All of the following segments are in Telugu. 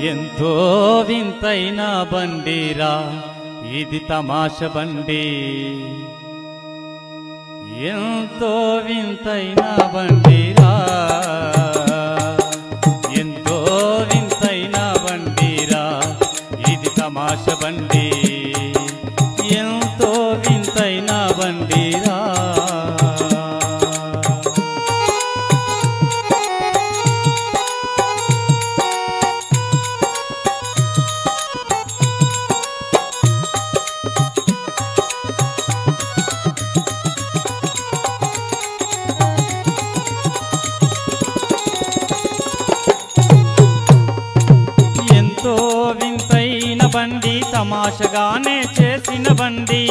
ఎంతో వింతైన బండిరా ఇది తమాష బండి ఎంతో వింతైన బండిరా ఎంతో వింతైన బండిరా ఇది తమాష బండి ఎంతో వింతైన బండిరా ఎంతో వింతైన బండి తమాషగానే చేసిన బండి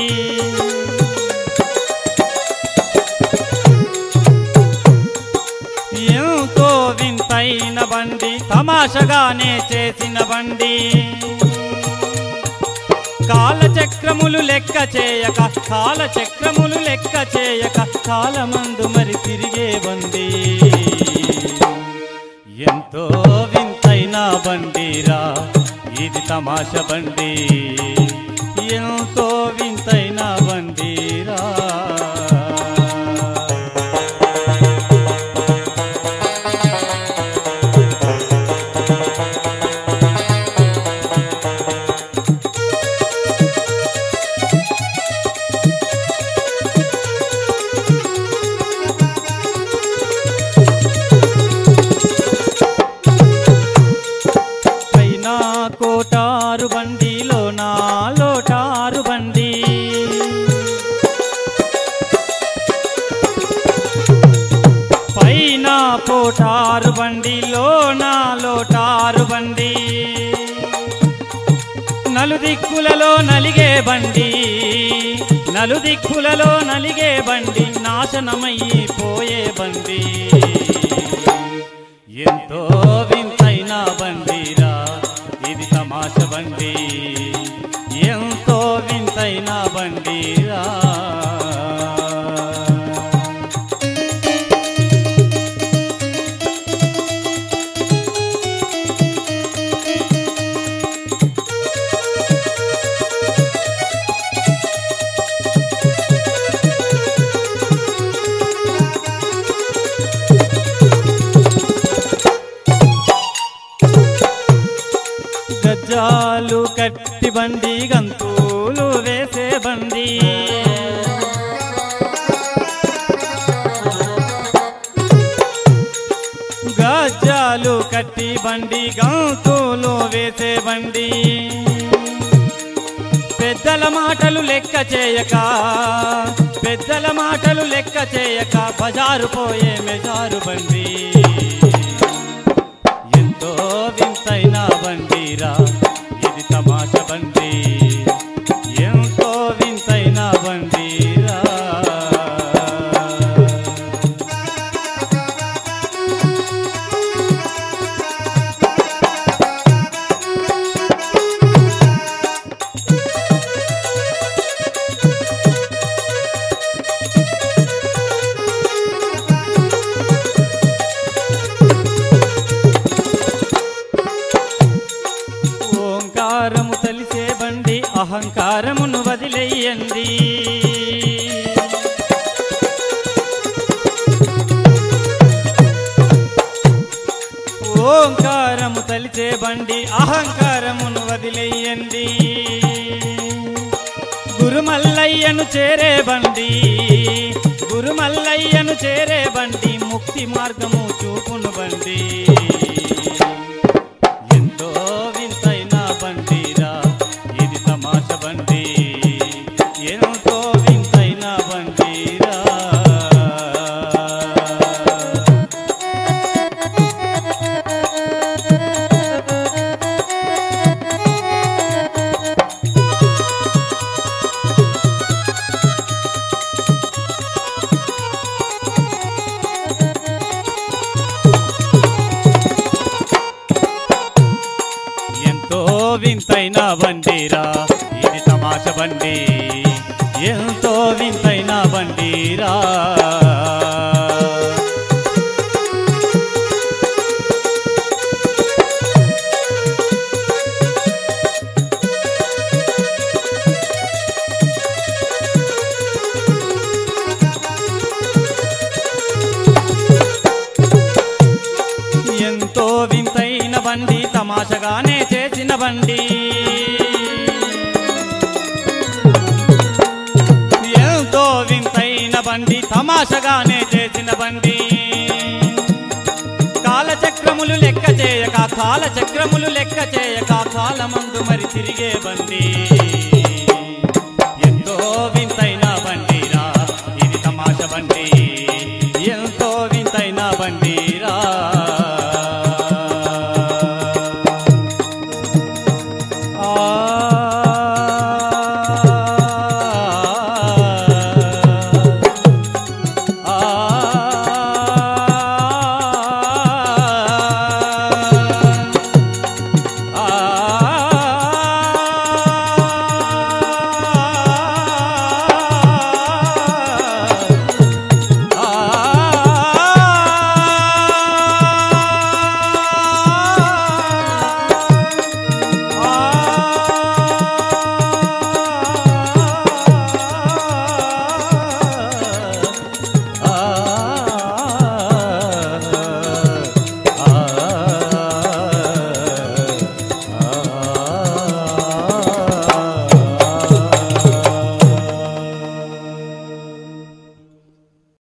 ఎంతో వింతైన బండి తమాషగానే చేసిన బండి కాలచక్రములు లెక్క చేయక కాలచక్రములు లెక్క చేయక కాలమందు మరి తిరిగే బండి ఎంతో వింతైన బండిరా ఇది తమాష బండి ఎంతో వింతైన బండిరా పైన కోటారు బండిలో నా లోటారు బండి పైన కోటారు బండిలో నా లోటారు బండి నలుదిక్కులలో నలిగే బండి నలుదిక్కులలో నలిగే బండి నాశనమయ్యి పోయే బండి ఎంతో వింతైన బండిరా ఇది తమాష బండి ఎంతో వింతైన బండిరా గజ్జాలు కట్టి బండి గంతులు వేసే బండి గజ్జాలు కట్టి బండి గంతులు వేసే బండి పెద్దల మాటలు లెక్క చేయక పెద్దల మాటలు లెక్క చేయక బజారు పోయే మెజారు బండి ఎంతో వింతైన బండిరా ఇది తమాష బండి ఎంతో వింతైన బండిరా ఓంకారము తెలిసే బండి అహంకారమును వదిలేయండి ఓంకారము తలిచే బండి అహంకారమును వదిలేయండి గురుమల్లయ్యను చేరే బండి గురుమల్లయ్యను చేరే బండి ముక్తి మార్గము చూపును బండి ఎంతో వింతైన బండిరా ఇది తమాష బండి ఎంతో వింతైన బండిరా ఎంతో వింతైన బండిరా ఇది తమాష బండి ఎంతో వింతైన బండిరా వింతైన బండి తమాషగానే చేసిన బండి ఎంతో వింతైన బండి తమాషగానే చేసిన బండి కాలచక్రములు లెక్క చేయక కాలచక్రములు లెక్క చేయక కాలమందు మరి తిరిగే బండి